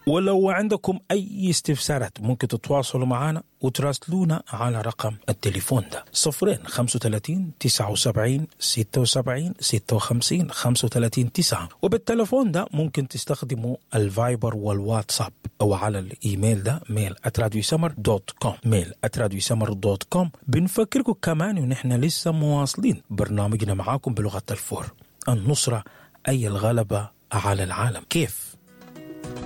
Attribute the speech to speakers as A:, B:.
A: ولو عندكم أي استفسارات ممكن تتواصلوا معنا وتراسلونا على رقم التليفون ده صفرين خمسة وتلاتين تسعة وسبعين ستة وسبعين ستة وخمسين خمسة وتلاتين تسعة وبالتليفون ده ممكن تستخدموا الفايبر والواتساب أو على الإيميل ده ميل سمر دوت كوم ميل سمر دوت كوم بنفكركم كمان إن إحنا لسه مواصلين برنامجنا معاكم بلغة الفور النصرة أي الغلبة على العالم كيف